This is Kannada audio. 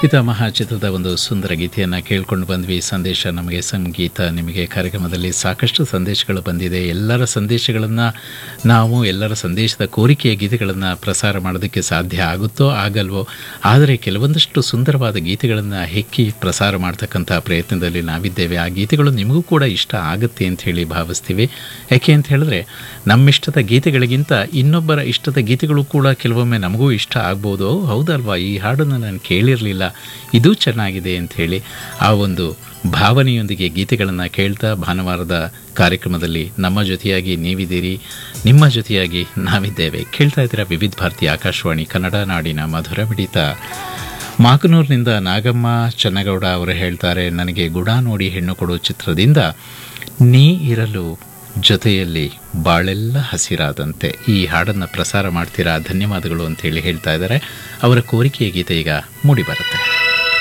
ಪಿತಾಮಹ ಚಿತ್ರದ ಒಂದು ಸುಂದರ ಗೀತೆಯನ್ನು ಕೇಳ್ಕೊಂಡು ಬಂದ್ವಿ ಸಂದೇಶ ನಮಗೆ ಸಂಗೀತ ನಿಮಗೆ ಕಾರ್ಯಕ್ರಮದಲ್ಲಿ ಸಾಕಷ್ಟು ಸಂದೇಶಗಳು ಬಂದಿದೆ ಎಲ್ಲರ ಸಂದೇಶಗಳನ್ನು ನಾವು ಎಲ್ಲರ ಸಂದೇಶದ ಕೋರಿಕೆಯ ಗೀತೆಗಳನ್ನು ಪ್ರಸಾರ ಮಾಡೋದಕ್ಕೆ ಸಾಧ್ಯ ಆಗುತ್ತೋ ಆಗಲ್ವೋ ಆದರೆ ಕೆಲವೊಂದಷ್ಟು ಸುಂದರವಾದ ಗೀತೆಗಳನ್ನು ಹೆಕ್ಕಿ ಪ್ರಸಾರ ಮಾಡ್ತಕ್ಕಂಥ ಪ್ರಯತ್ನದಲ್ಲಿ ನಾವಿದ್ದೇವೆ ಆ ಗೀತೆಗಳು ನಿಮಗೂ ಕೂಡ ಇಷ್ಟ ಆಗುತ್ತೆ ಅಂತ ಹೇಳಿ ಭಾವಿಸ್ತೀವಿ ಯಾಕೆ ಅಂತ ಹೇಳಿದ್ರೆ ನಮ್ಮಿಷ್ಟದ ಗೀತೆಗಳಿಗಿಂತ ಇನ್ನೊಬ್ಬರ ಇಷ್ಟದ ಗೀತೆಗಳು ಕೂಡ ಕೆಲವೊಮ್ಮೆ ನಮಗೂ ಇಷ್ಟ ಆಗ್ಬೋದು ಓ, ಹೌದಲ್ವಾ ಈ ಹಾಡನ್ನು ನಾನು ಕೇಳಿರಲಿಲ್ಲ ಇದು ಚೆನ್ನಾಗಿದೆ ಅಂತ ಹೇಳಿ ಆ ಒಂದು ಭಾವನೆಯೊಂದಿಗೆ ಗೀತೆಗಳನ್ನು ಕೇಳ್ತಾ ಭಾನುವಾರದ ಕಾರ್ಯಕ್ರಮದಲ್ಲಿ ನಮ್ಮ ಜೊತೆಯಾಗಿ ನೀವಿದ್ದೀರಿ ನಿಮ್ಮ ಜೊತೆಯಾಗಿ ನಾವಿದ್ದೇವೆ ಕೇಳ್ತಾ ಇದ್ದೀರಾ ವಿವಿಧ ಭಾರತಿ ಆಕಾಶವಾಣಿ ಕನ್ನಡ ನಾಡಿನ ಮಧುರ ಮಿಡಿತ ಮಾಕನೂರಿನಿಂದ ನಾಗಮ್ಮ ಚನ್ನಗೌಡ ಅವರು ಹೇಳ್ತಾರೆ ನನಗೆ ಗುಡ ನೋಡಿ ಹೆಣ್ಣು ಕೊಡು ಚಿತ್ರದಿಂದ ನೀ ಇರಲು ಜೊತೆಯಲ್ಲಿ ಬಾಳೆಲ್ಲ ಹಸಿರಾದಂತೆ ಈ ಹಾಡನ್ನು ಪ್ರಸಾರ ಮಾಡ್ತೀರಾ ಧನ್ಯವಾದಗಳು ಅಂತೇಳಿ ಹೇಳ್ತಾ ಇದ್ದಾರೆ ಅವರ ಕೋರಿಕೆಯ ಗೀತೆ ಈಗ ಮೂಡಿ ಬರುತ್ತೆ